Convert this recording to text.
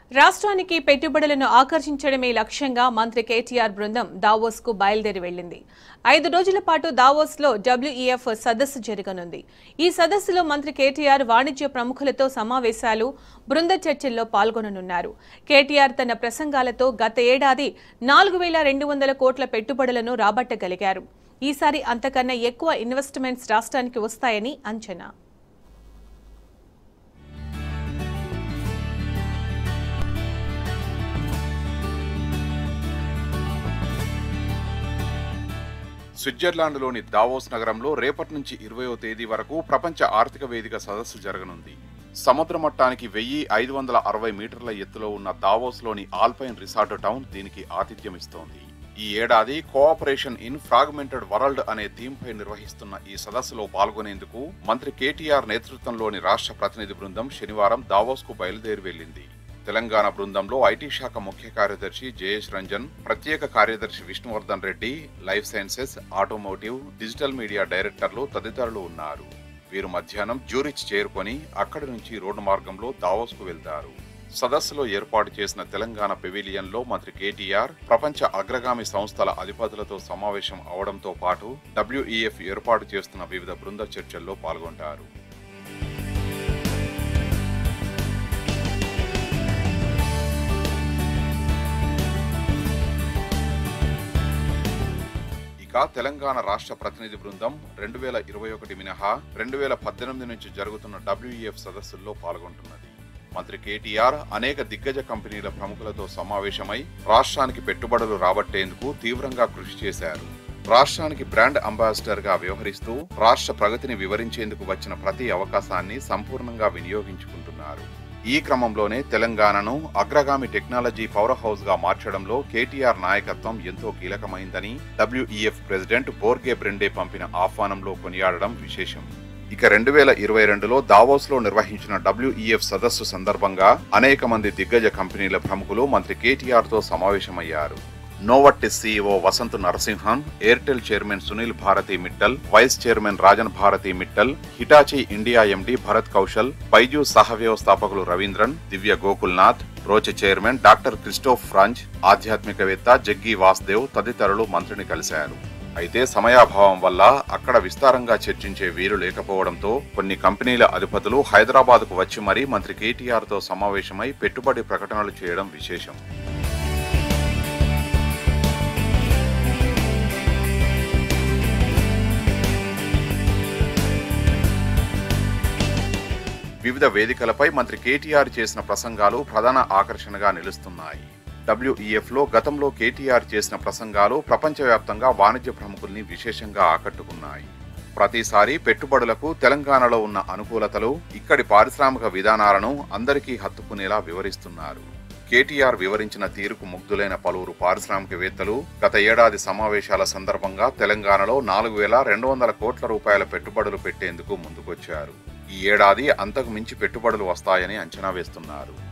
రాష్ట్రానికి పెట్టుబడులను ఆకర్షించడమే లక్ష్యంగా మంత్రి కేటీఆర్ బృందం దావోస్ కు బయలుదేరి వెళ్లింది ఐదు రోజుల పాటు దావోస్ లో డబ్ల్యూఈఎఫ్ సదస్సు జరగనుంది ఈ సదస్సులో మంత్రి కేటీఆర్ వాణిజ్య ప్రముఖులతో సమావేశాలు బృంద చర్చల్లో పాల్గొననున్నారు కేటీఆర్ తన ప్రసంగాలతో గత ఏడాది నాలుగు వేల రెండు వందల కోట్ల పెట్టుబడులను రాబట్టగలిగారు ఈసారి అంతకన్నా ఎక్కువ ఇన్వెస్ట్మెంట్స్ రాష్ట్రానికి వస్తాయని అంచనా స్విట్జర్లాండ్లోని దావోస్ నగరంలో రేపటి నుంచి ఇరవయో తేదీ వరకు ప్రపంచ ఆర్థిక వేదిక సదస్సు జరగనుంది సముద్ర మట్టానికి వెయ్యి ఐదు వందల అరవై మీటర్ల ఎత్తులో ఉన్న దావోస్లోని ఆల్పైన్ రిసార్ట్ టౌన్ దీనికి ఆతిథ్యం ఇస్తోంది ఈ ఏడాది కోఆపరేషన్ ఇన్ ఫ్రాగ్మెంటెడ్ వరల్డ్ అనే థీమ్పై నిర్వహిస్తున్న ఈ సదస్సులో పాల్గొనేందుకు మంత్రి కేటీఆర్ నేతృత్వంలోని రాష్ట్ర ప్రతినిధి బృందం శనివారం దావోస్కు బయలుదేరి వెళ్లింది తెలంగాణ బృందంలో ఐటీ శాఖ ముఖ్య కార్యదర్శి జయేష్ రంజన్ ప్రత్యేక కార్యదర్శి Vishnuvardhan Reddy life sciences automotive digital media డైరెక్టర్లు తదితరులు ఉన్నారు వీరు మధ్యాహ్నం జ్యూరిచ్ చేరుకొని అక్కడి నుంచి రోడ్డు మార్గంలో దావోస్కు వెళ్తారు సదస్సులో ఏర్పాటు చేసిన తెలంగాణ పెవిలియన్లో మంత్రి కేటీఆర్ ప్రపంచ అగ్రగామి సంస్థల అధిపతులతో సమావేశం అవడంతో పాటు డబ్ల్యూఈఎఫ్ ఏర్పాటు చేస్తున్న వివిధ బృంద చర్చల్లో పాల్గొంటారు ఇక తెలంగాణ రాష్ట్ర ప్రతినిధి బృందం రెండు వేల ఇరవై ఒకటి మినహా రెండు వేల పద్దెనిమిది నుంచి జరుగుతున్న డబ్ల్యూఈఎఫ్ సదస్సుల్లో పాల్గొంటున్నది మంత్రి కేటీఆర్ అనేక దిగ్గజ కంపెనీల ప్రముఖులతో సమావేశమై రాష్ట్రానికి పెట్టుబడులు రాబట్టేందుకు తీవ్రంగా కృషి చేశారు రాష్ట్రానికి బ్రాండ్ అంబాసిడర్ గా వ్యవహరిస్తూ రాష్ట్ర ప్రగతిని వివరించేందుకు వచ్చిన ప్రతి అవకాశాన్ని సంపూర్ణంగా వినియోగించుకుంటున్నారు ఈ క్రమంలోనే తెలంగాణను అగ్రగామి టెక్నాలజీ పవర్ హౌస్ గా మార్చడంలో కేటీఆర్ నాయకత్వం ఎంతో కీలకమైందని డబ్ల్యూఈఎఫ్ ప్రెసిడెంట్ బోర్గే బ్రెండే పంపిన ఆహ్వానంలో కొనియాడడం విశేషం ఇక రెండు వేల ఇరవై రెండులో దావోస్ లో నిర్వహించిన డబ్ల్యూఈఎఫ్ సదస్సు సందర్భంగా అనేక మంది దిగ్గజ కంపెనీల ప్రముఖులు మంత్రి కేటీఆర్ తో సమావేశమయ్యారు Novartis CEO Vasant Narasimhan Airtel chairman Sunil Bharti Mittal vice chairman Rajan Bharti Mittal Hitachi India MD Bharat Kaushal Byju సహ వ్యవస్థాపకులు Raveendran Divya Gokulnath Roche chairman doctor Christoph Franz ఆధ్యాత్మికవేత్త జగ్గి వాసుదేవ్ తదితరులు మంత్రిని కలిశారు అయితే సమయాభావం వల్ల అక్కడ విస్తారంగా చర్చించే వీలు లేకపోవడంతో కొన్ని కంపెనీల అధిపతులు హైదరాబాద్కు వచ్చి మరీ మంత్రి కేటీఆర్ తో సమావేశమై పెట్టుబడి ప్రకటనలు చేయడం విశేషం వివిధ వేదికలపై మంత్రి కేటీఆర్ చేసిన ప్రసంగాలు ప్రధాన ఆకర్షణగా నిలుస్తున్నాయి డబ్ల్యూఈఎఫ్ లో గతంలో కేటీఆర్ చేసిన ప్రసంగాలు ప్రపంచవ్యాప్తంగా వాణిజ్య ప్రముఖుల్ని విశేషంగా ఆకట్టుకున్నాయి ప్రతిసారి పెట్టుబడులకు తెలంగాణలో ఉన్న అనుకూలతలు ఇక్కడి పారిశ్రామిక విధానాలను అందరికీ హత్తుకునేలా వివరిస్తున్నారు కేటీఆర్ వివరించిన తీరుకు ముగ్ధులైన పలువురు పారిశ్రామికవేత్తలు గత ఏడాది సమావేశాల సందర్భంగా తెలంగాణలో నాలుగు వేల రెండు వందల కోట్ల రూపాయల పెట్టుబడులు పెట్టేందుకు ముందుకొచ్చారు ఈ ఏడాది అంతకు మించి పెట్టుబడులు వస్తాయని అంచనా వేస్తున్నారు